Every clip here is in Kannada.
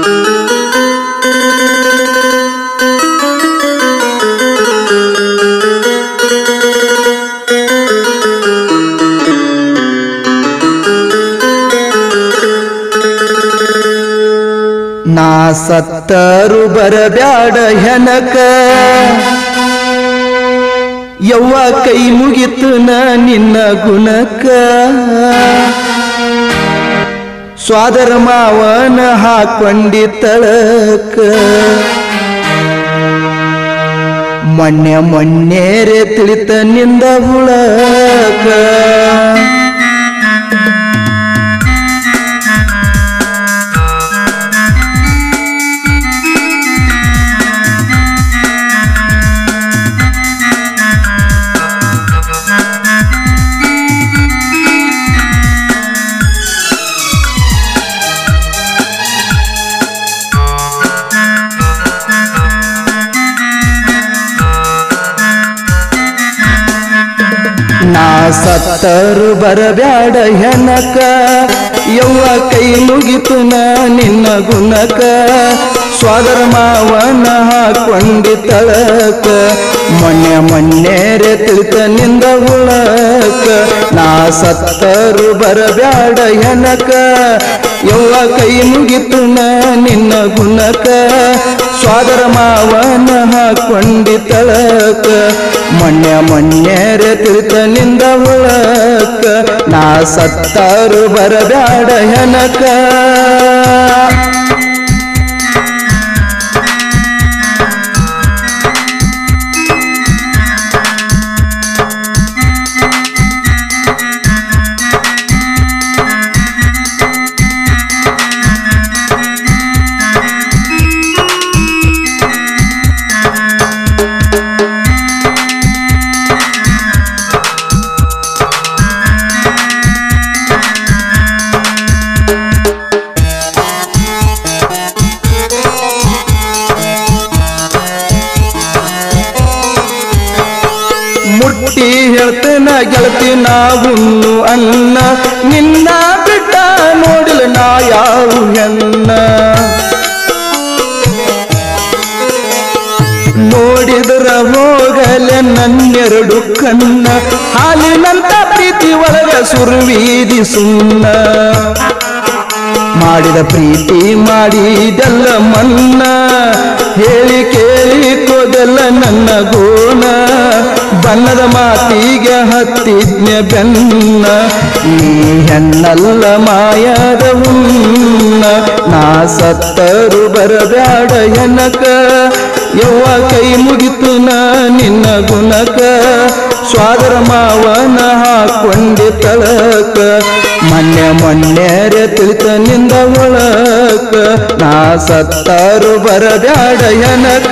ನಾ ಸತ್ತರು ಬರಬ್ಯಾಡ ಹೆನಕ ಯವ್ವ ಕೈ ಮುಗಿತು ನ ನಿನ್ನ ಗುಣಕ ಸ್ವಾದರ ಮಾವನ ಹಾಕೊಂಡಿ ತಳಕ ಮೊನ್ನೆ ಮೊನ್ನೆರೆ ತಿಳಿತ ನಿಂದ ಹುಳಕ ನಾ ಸತ್ತರು ಬರಬ್ಯಾಡ ಹೆನಕ ಯವ್ವ ಕೈ ಮುಗಿತು ನಾ ನಿನ್ನ ಗುಣಕ ಸ್ವಾದರ ಮಾವನ ಹಾಕೊಂಡಿ ತಳಕ ಮೊನ್ನೆ ಮೊನ್ನೆರೆ ತಿಳಿತ ನಿಂದ ಹುಳಕ ನಾ ಸತ್ತರು ಬರಬ್ಯಾಡ ಹೆನಕ ಯವ್ವ ಕೈ ಮುಗಿತು ನಾ ನಿನ್ನ ಗುಣಕ ಸ್ವಾದರ ಮಾವನ ಹಾಕೊಂಡಿ ತಳಕ ಮೊನ್ನೆ ಮೊನ್ನೆರೆ ತಿಳಿತ ನಿಂದ ಹುಳಕ ನಾ ಸತ್ತಾರು ಬರಬ್ಯಾಡ ಹೆನಕ ಮುಟ್ಟಿ ಹೇಳ್ತೇನ ಗೆಳತಿ ನಾವುನ್ನು ಅನ್ನ ನಿನ್ನ ಬಿಟ್ಟ ನೋಡಿಲ್ಲ ನಾ ಯಾವ ಹೆನ್ನ ನೋಡಿದ್ರ ಹೋಗಲೆ ನನ್ನೆರಡು ಕಣ್ಣ ಹಾಲಿನಂತ ಪ್ರೀತಿ ಒಳಗ ಸುರುವೀದಿ ಸುಣ್ಣ ಮಾಡಿದ ಪ್ರೀತಿ ಮಾಡಿದೆಲ್ಲ ಮನ್ನ ಹೇಳಿ ಕೇಳಿ ಕೋದೆಲ್ಲ ನನ್ನ ಗೋಣ ಬಣ್ಣದ ಮಾತಿಗೆ ಹತ್ತಿದ್ನ ಬೆನ್ನ ನೀ ಹೆಣ್ಣಲ್ಲ ಮಾಯದ ಉನ್ನ ನಾ ಸತ್ತರು ಬರಬ್ಯಾಡ ಎನಕ ಯವ್ವ ಕೈ ಮುಗಿತು ನಾ ನಿನ್ನ ಗುಣಕ ಸ್ವಾದರ ಮಾವನ ಹಾಕೊಂಡಿ ತಳಕ ಮೊನ್ನೆ ಮೊನ್ನೆರೆ ತಿಳಿತ ನಿಂದ ಒಳಕ ನಾ ಸತ್ತಾರು ಬರಬ್ಯಾಡ ಎನಕ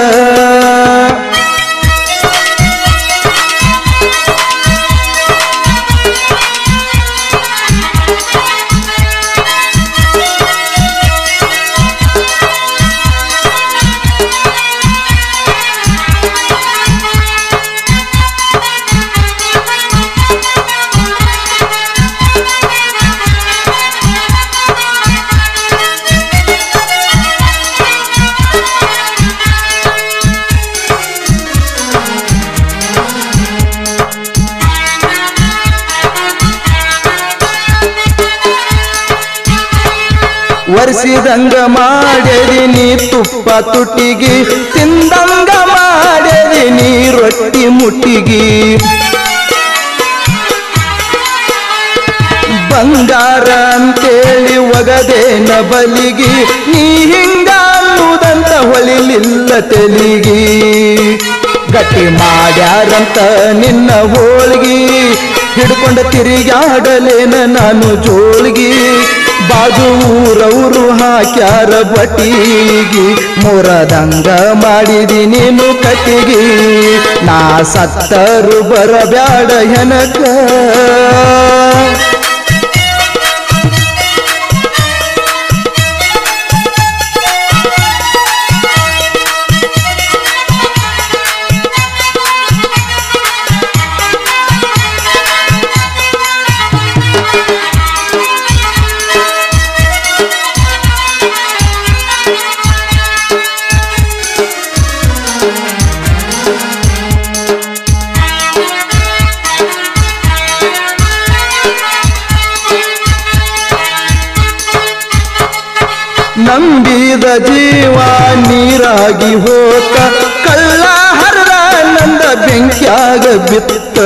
ಒರೆಸಿದಂಗ ಮಾಡ್ಯದಿ ನೀ ತುಪ್ಪ ತುಟಿಗಿ ತಿಂದಂಗ ಮಾಡ್ಯದಿ ನೀ ರೊಟ್ಟಿ ಮುಟ್ಟಿಗಿ ಬಂಗಾರ ಅಂತೇಳಿ ಒಗದೇನ ಬಲಿಗಿ ನೀ ಹಿಂಗ ಅನ್ನುವುದಂತ ಹೊಳಿಲಿಲ್ಲ ತೆಲಿಗಿ ಗಟ್ಟಿ ಮಾಡ್ಯಾರಂತ ನಿನ್ನ ಹೋಳ್ಗಿ ಹಿಡ್ಕೊಂಡ ತಿರುಗಾಡಲೇನ ನಾನು ಜೋಳ್ಗಿ ಬಾಜು ಊರವರು ಹಾಕ್ಯಾರ ಬಟ್ಟಿಗಿ ಮುರದಂಗ ಮಾಡಿದಿ ನೀನು ಕಟ್ಟಿಗಿ ನಾ ಸತ್ತರು ಬರಬ್ಯಾಡ ಹೆನಕ ನಂಬಿದ ಜೀವ ನೀರಾಗಿ ಹೋತ ಕಳ್ಳ ಹರ್ರ ನಂದ ಬೆಂಕ್ಯಾಗ ಬಿತ್ತ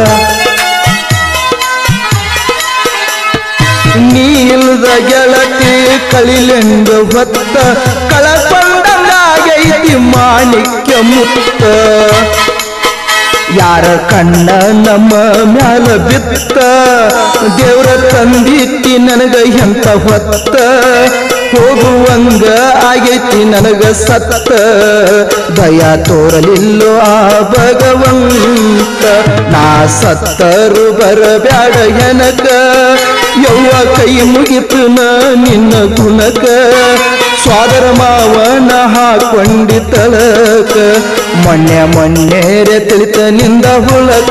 ನೀಲ್ದ ಗೆಳತಿ ಕಳಿಲೆಂದ ಹೊತ್ತ ಕಳಕೊಂಡಂಗಾಗೈತಿ ಮಾಣಿಕ್ಯ ಮುತ್ತ ಯಾರ ಕಣ್ಣ ನಮ್ಮ ಮ್ಯಾಲ ಬಿತ್ತ ದೇವ್ರ ತಂದಿಟ್ಟಿ ನನಗ ಎಂತ ಹೊತ್ತ ಹೋಗುವಂಗ ಆಗೈತಿ ನನಗ ಸತ್ತ ದಯ ತೋರಲಿಲ್ಲೋ ಆ ಭಗವಂತ ನಾ ಸತ್ತರು ಬರಬ್ಯಾಡ ಎನಕ ಯವ್ವ ಕೈ ಮುಗಿತು ನ ನಿನ್ನ ಗುಣಕ ಸ್ವಾದರ ಮಾವನ ಹಾಕೊಂಡಿ ತಳಕ ಮೊನ್ನೆ ಮೊನ್ನೆರೆ ತಿಳಿತ ನಿಂದ ಹುಳಕ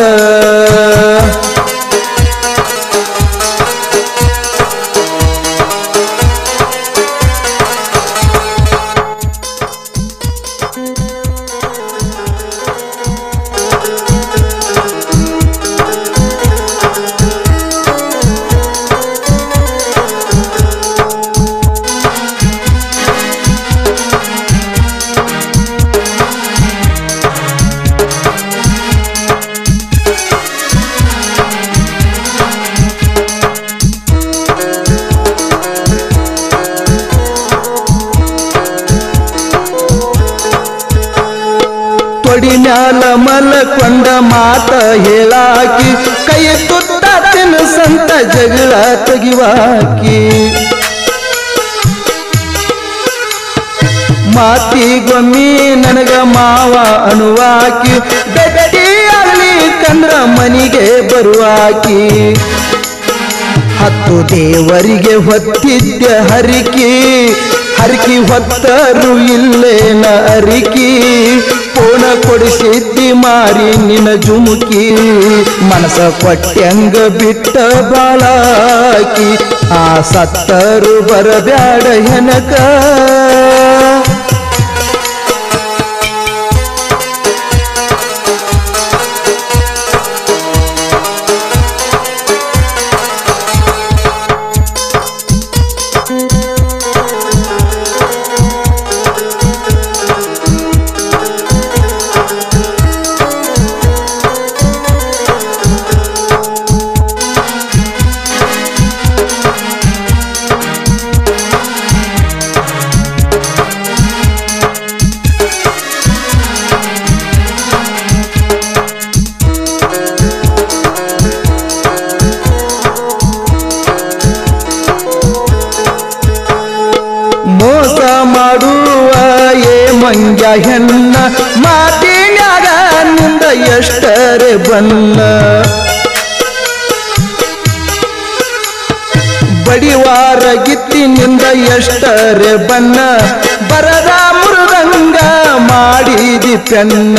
ತೊಡಿ ಮ್ಯಾಲ ಮಲಕೊಂಡ ಮಾತ ಹೇಳಾಕಿ ಕೈ ತುತ್ತ ತಿನ್ಸಂತ ಜಗಳ ತೆಗಿವಾಕಿ ಮಾತಿಗೊಮ್ಮಿ ನನಗ ಮಾವ ಅನುವಾಕಿ ಬೆಟ್ಟಿ ಅಲ್ಲಿ ಕಂದ್ರ ಮನಿಗೆ ಬರುವಾಕಿ ಹತ್ತು ದೇವರಿಗೆ ಹೊತ್ತಿದ್ದ ಹರಿಕಿ ಹರಿಕಿ ಹೊತ್ತರು ಇಲ್ಲೇನ ಅರಿಕಿ ಪೋಣ ಕೊಡಿಸಿದ್ದಿ ಮಾರಿ ನಿನ ಜುಮುಕಿ ಮನಸ ಕೊಟ್ಟಂಗ ಬಿಟ್ಟ ಬಾಳಾಕಿ ಆ ಸತ್ತರು ಬರಬ್ಯಾಡ ಹೆನಕ ಮೋಸ ಮಾಡುವ ಏ ಮಂಜ ಹೆಣ್ಣ ಮಾತಿನ್ಯಾಗ ನಿಂದ ಎಷ್ಟರೆ ಬನ್ನ ಬಡಿವಾರ ಗಿತ್ತಿನಿಂದ ಎಷ್ಟರೆ ಬನ್ನ ಬರದ ಮುರುದಂಗ ಮಾಡಿದಿ ಪೆನ್ನ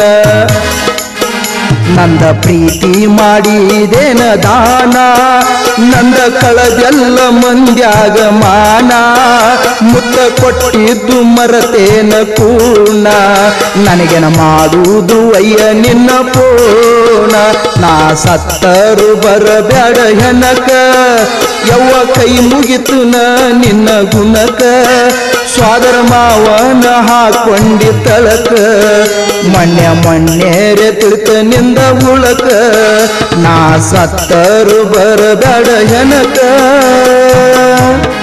ನಂದ ಪ್ರೀತಿ ಮಾಡಿದೇನ ದಾನ ನಂದ ಕಳದೆಲ್ಲ ಮಂದ್ಯಾಗ ಮಾನ ಮುತ್ತ ಕೊಟ್ಟಿದ್ದು ಮರತೇನ ಕೂಣ ನನಗೆನ ಮಾಡುವುದು ಅಯ್ಯ ನಿನ್ನ ಪೋಣ ನಾ ಸತ್ತರು ಬರಬ್ಯಾಡ ಹೆನಕ ಯವ್ವ ಕೈ ಮುಗಿತು ನ ನಿನ್ನ ಗುಣಕ ಸ್ವಾದರ ಮಾವನ ಹಾಕೊಂಡಿ ತಳಕ ಮಣ್ಣೆ ಮಣ್ಣೇರೆ ತಿಳಿತ ನಿಂದ ಉಳಕ ನಾ ಸತ್ತರು ಬರಬೇಡ ಹೆನಕ